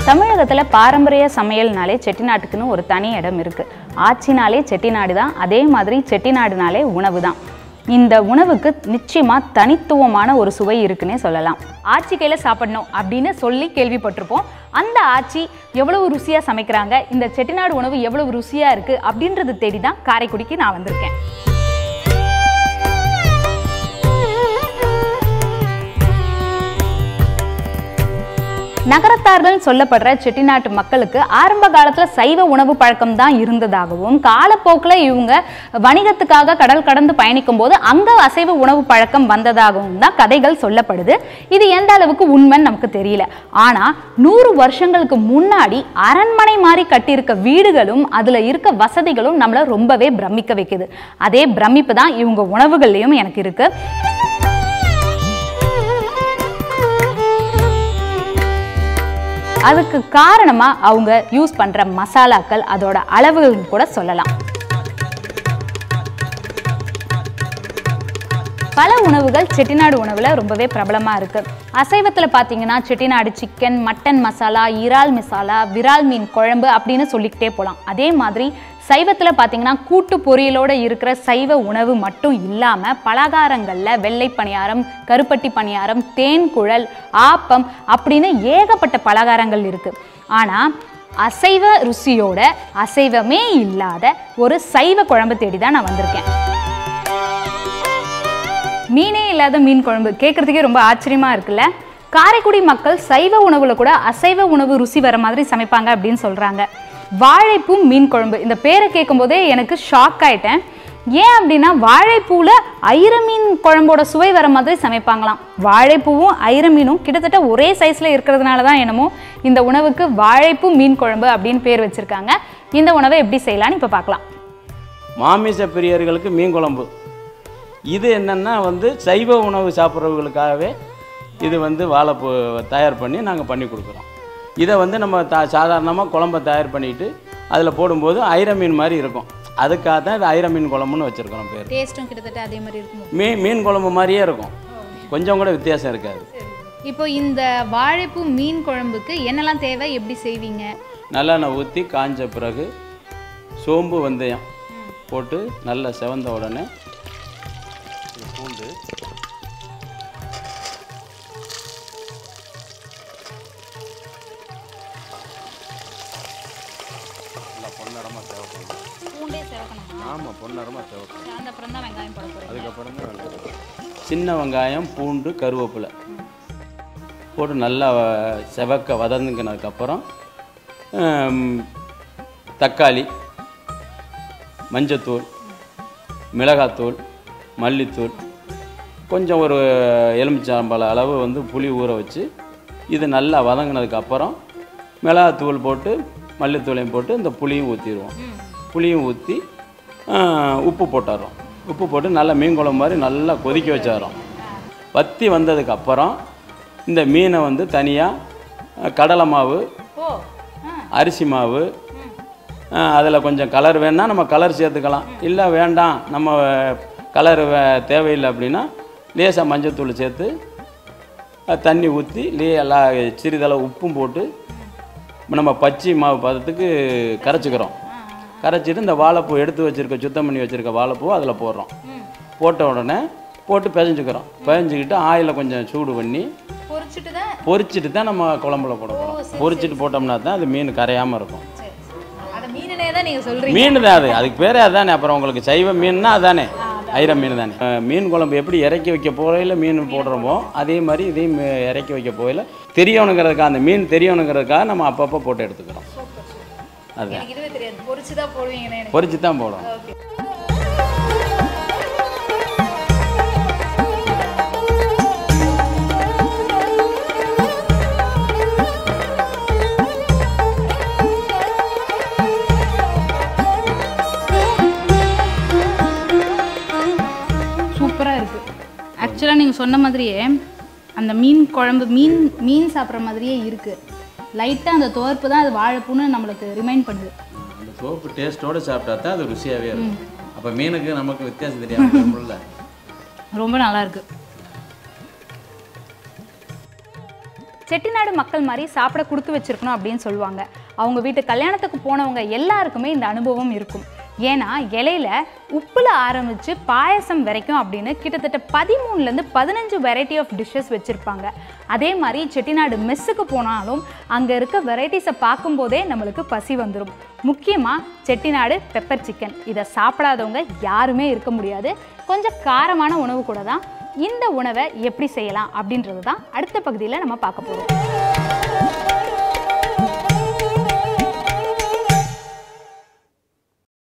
தமிழகத்தில் பாரம்பரிய சமையல்னாலே செட்டிநாட்டுக்குன்னு ஒரு தனி இடம் இருக்குது ஆச்சினாலே செட்டிநாடு தான் அதே மாதிரி செட்டிநாடுனாலே உணவு தான் இந்த உணவுக்கு நிச்சயமாக தனித்துவமான ஒரு சுவை இருக்குன்னே சொல்லலாம் ஆச்சி கையில் சாப்பிடணும் அப்படின்னு சொல்லி கேள்விப்பட்டிருப்போம் அந்த ஆச்சி எவ்வளவு ருசியாக சமைக்கிறாங்க இந்த செட்டிநாடு உணவு எவ்வளவு ருசியாக இருக்குது அப்படின்றத தேடி தான் காரைக்குடிக்கு நான் வந்திருக்கேன் நகரத்தார்கள் சொல்லப்படுற செட்டிநாட்டு மக்களுக்கு ஆரம்ப காலத்தில் சைவ உணவு பழக்கம் தான் இருந்ததாகவும் காலப்போக்கில் இவங்க வணிகத்துக்காக கடல் கடந்து பயணிக்கும் போது அங்கே அசைவ உணவு பழக்கம் வந்ததாகவும் தான் கதைகள் சொல்லப்படுது இது எந்த அளவுக்கு உண்மைன்னு நமக்கு தெரியல ஆனால் நூறு வருஷங்களுக்கு முன்னாடி அரண்மனை மாதிரி கட்டியிருக்க வீடுகளும் அதில் இருக்க வசதிகளும் நம்மளை ரொம்பவே பிரமிக்க வைக்குது அதே பிரமிப்பு தான் இவங்க உணவுகள்லையும் எனக்கு இருக்குது அதுக்கு காரணமா அவங்க யூஸ் பண்ற மசாலாக்கள் அதோட அளவுகள் கூட சொல்லலாம் பல உணவுகள் செட்டிநாடு உணவுல ரொம்பவே பிரபலமா இருக்கு அசைவத்துல பாத்தீங்கன்னா செட்டிநாடு சிக்கன் மட்டன் மசாலா இறால் மசாலா விரால் மீன் குழம்பு அப்படின்னு சொல்லிக்கிட்டே போலாம் அதே மாதிரி சைவத்தில் பார்த்தீங்கன்னா கூட்டு பொரியலோட இருக்கிற சைவ உணவு மட்டும் இல்லாமல் பலகாரங்களில் வெள்ளை பணியாரம் கருப்பட்டி பணியாரம் தேன் குழல் ஆப்பம் அப்படின்னு ஏகப்பட்ட பலகாரங்கள் இருக்குது ஆனால் அசைவ ருசியோட அசைவமே இல்லாத ஒரு சைவ குழம்பு தேடி தான் நான் வந்திருக்கேன் மீனே இல்லாத மீன் குழம்பு கேட்குறதுக்கே ரொம்ப ஆச்சரியமாக இருக்குல்ல காரைக்குடி மக்கள் சைவ உணவுல கூட அசைவ உணவு ருசி வர மாதிரி சமைப்பாங்க அப்படின்னு சொல்கிறாங்க வாழைப்பூ மீன் குழம்பு இந்த பேரை கேட்கும்போதே எனக்கு ஷாக் ஆயிட்டேன் ஏன் அப்படின்னா வாழைப்பூவில் ஐர மீன் குழம்போட சுவை வர மாதிரி சமைப்பாங்களாம் வாழைப்பூவும் ஐர மீனும் கிட்டத்தட்ட ஒரே சைஸில் இருக்கிறதுனால தான் என்னமோ இந்த உணவுக்கு வாழைப்பூ மீன் குழம்பு அப்படின்னு பேர் வச்சுருக்காங்க இந்த உணவை எப்படி செய்யலான்னு இப்போ பார்க்கலாம் மாமிச பிரியர்களுக்கு மீன் குழம்பு இது என்னென்னா வந்து சைவ உணவு சாப்பிட்றவங்களுக்காகவே இது வந்து வாழைப்பூ தயார் பண்ணி நாங்கள் பண்ணி கொடுக்குறோம் இதை வந்து நம்ம த சாதாரணமாக குழம்ப தயார் பண்ணிட்டு அதில் போடும்போது ஐர மீன் மாதிரி இருக்கும் அதுக்காக தான் இது ஐர மீன் குழம்புன்னு வச்சுருக்கிறோம் பேர் டேஸ்ட்டும் கிட்டத்தட்ட அதே மாதிரி இருக்குமோ மீன் மீன் குழம்பு மாதிரியே இருக்கும் கொஞ்சம் கூட வித்தியாசம் இருக்காது இப்போ இந்த வாழைப்பூ மீன் குழம்புக்கு என்னெல்லாம் தேவை எப்படி செய்வீங்க நல்லெண்ணெய் ஊற்றி காஞ்ச பிறகு சோம்பு வெந்தயம் போட்டு நல்லா செவந்த உடனே இது பூண்டு நல்லா பொன்னரமாக தேவைப்படும் பூண்டே சேர்க்கணுமா ஆமாம் பொன்னரமாக தேவைப்படும் அந்த அப்புறம் தான் வெங்காயம் போட போகிறேன் அதுக்கப்புறம் தான் வெங்காயம். சின்ன வெங்காயம் பூண்டு கருவேப்பிலை போட்டு நல்லா வ- செவக்க வதங்குனதுக்கப்புறம் ஹம், தக்காளி மஞ்சத்தூள் மிளகாத்தூள் மல்லித்தூள் கொஞ்சம் ஒரு எலுமிச்சம்பழ அளவு வந்து புளி ஊற வச்சு இது நல்லா வதங்கினதுக்கப்புறம் மிளகாத்தூள் போட்டு மல்லித்தூளையும் போட்டு இந்த புளியும் ஊற்றிடுவோம் புளியும் ஊற்றி உப்பு போட்டுறோம் உப்பு போட்டு நல்லா மீன் குழம்பு மாதிரி நல்லா கொதிக்க வச்சிடுறோம் வத்தி வந்ததுக்கப்புறம் இந்த மீனை வந்து தனியாக கடலை மாவு ஓ அரிசி மாவு அதில் கொஞ்சம் கலர் வேணா நம்ம கலர் சேர்த்துக்கலாம் இல்லை வேண்டாம் நம்ம கலர் தேவையில்லை அப்படின்னா லேசாக மஞ்சத்தூள் சேர்த்து அஹ், தண்ணி ஊற்றி லே எல்லாம் சிறிதளவு உப்பும் போட்டு நம்ம பச்சை மாவு பதத்துக்கு கரைச்சிக்கிறோம் கரைச்சிட்டு இந்த வாழைப்பூ எடுத்து வச்சுருக்க சுத்தம் பண்ணி வச்சுருக்க வாழைப்பூ அதில் போடுறோம் போட்ட உடனே போட்டு பிசைஞ்சுக்கிறோம் பிசைஞ்சுக்கிட்டு ஆயிலை கொஞ்சம் சூடு பண்ணி பொரிச்சிட்டு தான் பொரிச்சிட்டு தான் நம்ம குழம்புல போட போகிறோம் பொரிச்சிட்டு போட்டோம்னா தான் அது மீன் கரையாமல் இருக்கும் சரி அதை மீனனே தான் நீங்கள் சொல்கிறீங்க மீன் தான் அது அதுக்கு பேரே அதானே அப்புறம் உங்களுக்கு சைவ மீன்னா அதானே ஐர மீன் தானே அஹ் மீன் குழம்பு எப்படி இறக்கி வைக்க போகையில் மீன் போடுறோமோ அதே மாதிரி இதையும் மீ- இறக்கி வைக்க போகையில் தெரியணுங்கிறதுக்காக அந்த மீன் தெரியணுங்கிறதுக்காக நம்ம அப்பப்போ போட்டு எடுத்துக்கிறோம் அதுதான் எனக்கு இதுவே தெரியாது பொரிச்சு தான் போடுவீங்கன்னு எனக்கு பொரிச்சு தான் போடும் ஓகே சூப்பராக இருக்குது ஆக்சுவலாக நீங்கள் சொன்ன மாதிரியே அந்த மீன் குழம்பு மீன் மீன் சாப்பிட்ற மாதிரியே இருக்குது லைட்டாக அந்த துவர்ப்பு தான் அது வாழைப்பூன்னு நம்மளுக்கு ரிமைண்ட் பண்ணுது அந்த சோப்பு டேஸ்ட்டோடு சாப்பிட்டா தான் அது ருசியாகவே இருக்கும் அப்போ மீனுக்கு நமக்கு வித்தியாசம் தெரியாமல் ரொம்ப நல்லா இருக்கு செட்டிநாடு மக்கள் மாதிரி சாப்பிட கொடுத்து வச்சிருக்கணும் அப்படின்னு சொல்லுவாங்க அவங்க வீட்டு கல்யாணத்துக்கு போனவங்க எல்லாருக்குமே இந்த அனுபவம் இருக்கும் ஏன்னா இலையில உப்புல ஆரம்பிச்சு பாயசம் வரைக்கும் அப்படின்னு கிட்டத்தட்ட பதிமூணுலேருந்து பதினஞ்சு வெரைட்டி ஆஃப் டிஷ்ஷஸ் வச்சுருப்பாங்க அதே மாதிரி செட்டிநாடு மெஸ்ஸுக்கு போனாலும் அங்கே இருக்க வெரைட்டிஸை பார்க்கும்போதே நம்மளுக்கு பசி வந்துடும் முக்கியமாக செட்டிநாடு பெப்பர் சிக்கன் இதை சாப்பிடாதவங்க யாருமே இருக்க முடியாது கொஞ்சம் காரமான உணவு கூட தான் இந்த உணவை எப்படி செய்யலாம் அப்படின்றது தான் அடுத்த பகுதியில் நம்ம பார்க்க போகிறோம்